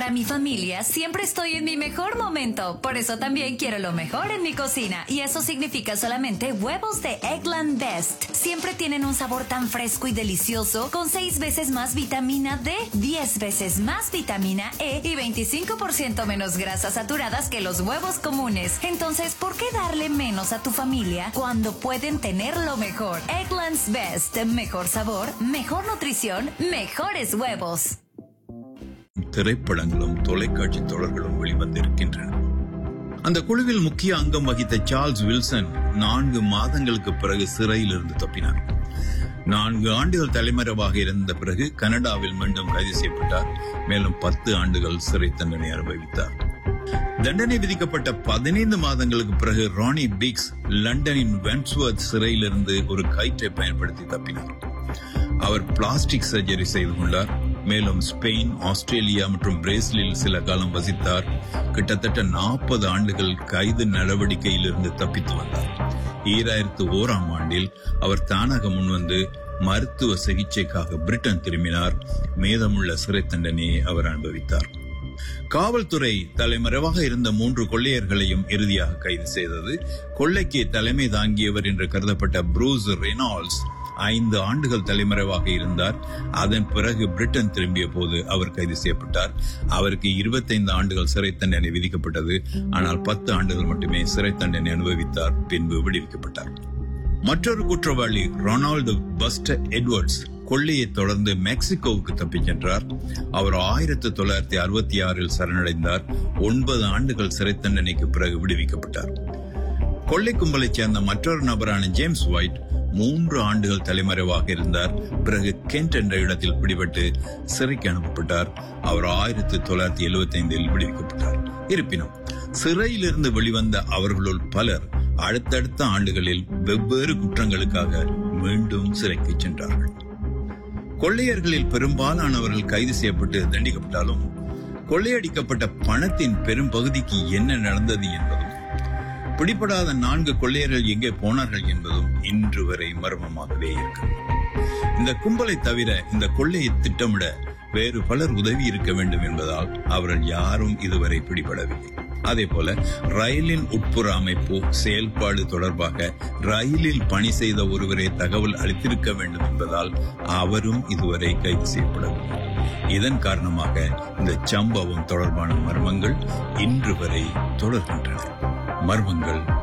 Para mi familia siempre estoy en mi mejor momento, por eso también quiero lo mejor en mi cocina y eso significa solamente huevos de Eggland Best. Siempre tienen un sabor tan fresco y delicioso con 6 veces más vitamina D, 10 veces más vitamina E y 25% menos grasas saturadas que los huevos comunes. Entonces, ¿por qué darle menos a tu familia cuando pueden tener lo mejor? Eggland's Best, mejor sabor, mejor nutrición, mejores huevos. திரைப்படங்களும் தொலைக்காட்சி தொடர்களும் வெளிவந்திருக்கின்றன அந்த குழுவில் முக்கிய அங்கம் வகித்த Charles Wilson நான்கு மாதங்களுக்கு பிறகு சிறையிலிருந்து தப்பினார் நான்கு ஆண்டுகள் தலைமறைவாக இருந்த பிறகு கனடாவில் மீண்டும் கைது செய்யப்பட்டார் மேலும் பத்து ஆண்டுகள் சிறை தண்டனை அனுபவித்தார் தண்டனை விதிக்கப்பட்ட பதினைந்து மாதங்களுக்கு பிறகு ராணி பிக்ஸ் லண்டனின் வென்ஸ்வர்த் சிறையிலிருந்து ஒரு கயிற்றை பயன்படுத்தி தப்பினார் அவர் பிளாஸ்டிக் சர்ஜரி செய்து கொண்டார் மேலும் ஸ்பெயின் ஆஸ்திரேலியா மற்றும் பிரேசிலில் சில காலம் வசித்தார் கிட்டத்தட்ட நாற்பது ஆண்டுகள் கைது நடவடிக்கையில் இருந்து தப்பித்து வந்தார் ஈராயிரத்து ஓராம் ஆண்டில் அவர் தானாக முன்வந்து மருத்துவ சிகிச்சைக்காக பிரிட்டன் திரும்பினார் மீதமுள்ள சிறை தண்டனையை அவர் அனுபவித்தார் காவல்துறை தலைமறைவாக இருந்த மூன்று கொள்ளையர்களையும் இறுதியாக கைது செய்தது கொள்ளைக்கு தலைமை தாங்கியவர் என்று கருதப்பட்ட ப்ரூஸ் ரெனால்ட்ஸ் ஐந்து ஆண்டுகள் தலைமறைவாக இருந்தார் அதன் பிறகு பிரிட்டன் திரும்பிய போது அவர் கைது செய்யப்பட்டார் அவருக்கு இருபத்தைந்து ஆண்டுகள் சிறை தண்டனை விதிக்கப்பட்டது ஆனால் பத்து ஆண்டுகள் மட்டுமே சிறை தண்டனை அனுபவித்தார் பின்பு விடுவிக்கப்பட்டார் மற்றொரு குற்றவாளி ரொனால்டு பஸ்டர் எட்வர்ட்ஸ் கொள்ளையை தொடர்ந்து மெக்சிகோவுக்கு தப்பிச் சென்றார் அவர் ஆயிரத்தி தொள்ளாயிரத்தி அறுபத்தி ஆறில் சரணடைந்தார் ஒன்பது ஆண்டுகள் சிறை தண்டனைக்கு பிறகு விடுவிக்கப்பட்டார் கொள்ளை கும்பலைச் சேர்ந்த மற்றொரு நபரான ஜேம்ஸ் ஒயிட் மூன்று ஆண்டுகள் தலைமறைவாக இருந்தார் பிறகு கென்ட் என்ற இடத்தில் பிடிபட்டு சிறைக்கு அனுப்பப்பட்டார் அவர் ஆயிரத்தி தொள்ளாயிரத்தி எழுபத்தி ஐந்தில் விடுவிக்கப்பட்டார் இருப்பினும் சிறையிலிருந்து வெளிவந்த அவர்களுள் பலர் அடுத்தடுத்த ஆண்டுகளில் வெவ்வேறு குற்றங்களுக்காக மீண்டும் சிறைக்கு சென்றார்கள் கொள்ளையர்களில் பெரும்பாலானவர்கள் கைது செய்யப்பட்டு தண்டிக்கப்பட்டாலும் கொள்ளையடிக்கப்பட்ட பணத்தின் பெரும் பகுதிக்கு என்ன நடந்தது என்பதும் பிடிபடாத நான்கு கொள்ளையர்கள் எங்கே போனார்கள் என்பதும் இன்று வரை மர்மமாகவே இருக்கிறது இந்த கும்பலை தவிர இந்த கொள்ளையை திட்டமிட வேறு பலர் உதவி இருக்க வேண்டும் என்பதால் அவர்கள் யாரும் இதுவரை பிடிபடவில்லை அதே போல ரயிலின் உட்புற அமைப்பு செயல்பாடு தொடர்பாக ரயிலில் பணி செய்த ஒருவரே தகவல் அளித்திருக்க வேண்டும் என்பதால் அவரும் இதுவரை கைது செய்யப்படவில்லை இதன் காரணமாக இந்த சம்பவம் தொடர்பான மர்மங்கள் இன்று வரை தொடர்கின்றன மர்மங்கள்